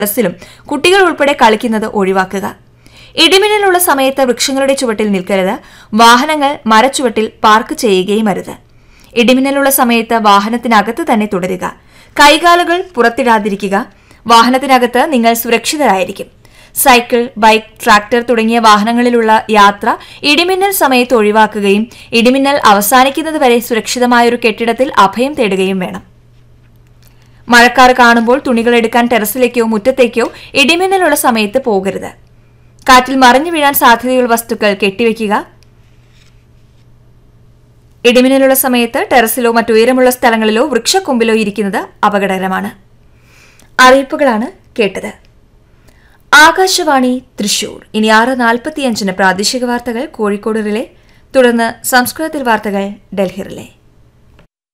ബസ്സിലും കുട്ടികൾ ഉൾപ്പെടെ കളിക്കുന്നത് ഒഴിവാക്കുക ഇടിമിന്നലുള്ള സമയത്ത് വൃക്ഷങ്ങളുടെ ചുവട്ടിൽ നിൽക്കരുത് വാഹനങ്ങൾ മരച്ചുവട്ടിൽ പാർക്ക് ചെയ്യുകയും അരുത് ഇടിമിന്നലുള്ള സമയത്ത് വാഹനത്തിനകത്ത് തന്നെ തുടരുക കൈകാലുകൾ പുറത്തിടാതിരിക്കുക വാഹനത്തിനകത്ത് നിങ്ങൾ സുരക്ഷിതരായിരിക്കും സൈക്കിൾ ബൈക്ക് ട്രാക്ടർ തുടങ്ങിയ വാഹനങ്ങളിലുള്ള യാത്ര ഇടിമിന്നൽ സമയത്ത് ഒഴിവാക്കുകയും ഇടിമിന്നൽ അവസാനിക്കുന്നതുവരെ സുരക്ഷിതമായൊരു കെട്ടിടത്തിൽ അഭയം തേടുകയും വേണം മഴക്കാർ കാണുമ്പോൾ തുണികൾ എടുക്കാൻ ടെറസിലേക്കോ മുറ്റത്തേക്കോ ഇടിമിന്നലുള്ള സമയത്ത് പോകരുത് കാറ്റിൽ മറിഞ്ഞു വീഴാൻ സാധ്യതയുള്ള വസ്തുക്കൾ കെട്ടിവെക്കുക ഇടിമിന്നലുള്ള സമയത്ത് ടെറസിലോ മറ്റുയരമുള്ള സ്ഥലങ്ങളിലോ വൃക്ഷക്കൊമ്പിലോ ഇരിക്കുന്നത് അപകടകരമാണ് അറിയിപ്പുകളാണ് കേട്ടത് ആകാശവാണി തൃശൂർ ഇനി ആറ് നാൽപ്പത്തിയഞ്ചിന് പ്രാദേശിക വാർത്തകൾ കോഴിക്കോട് റിലേ തുടർന്ന് സംസ്കൃതത്തിൽ വാർത്തകൾ ഡൽഹി റിലേ